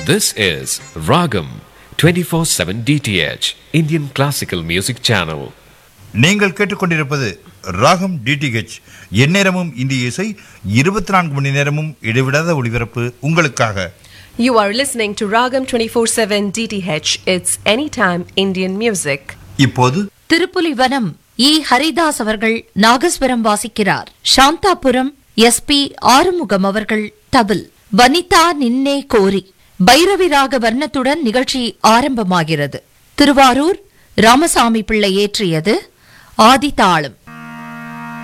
This is Ragam 24/7 DTH Indian Classical Music Channel. நீங்கள் கேட்டுக்கொண்டிருப்பது ராகம் டிடிஹெச் எந்நேரமும் இந்திய இசை இருபத்தி நான்கு மணி நேரமும் இடைவிடாத ஒளிபரப்பு உங்களுக்காக You are listening to Ragam 24/7 DTH. It's anytime Indian music. இப்போது திருப்புலிவனம் இ ஹரிதாஸ் அவர்கள் நாகஸ்வரம் வாசிக்கிறார் சாந்தாபுரம் எஸ் பி ஆறுமுகம் அவர்கள் தபில் வனிதா நின்னே கோரி பைரவி ராக வர்ணத்துடன் நிகழ்ச்சி ஆரம்பமாகிறது திருவாரூர் ராமசாமி பிள்ளை ஏற்றியது ஆதிதாளம்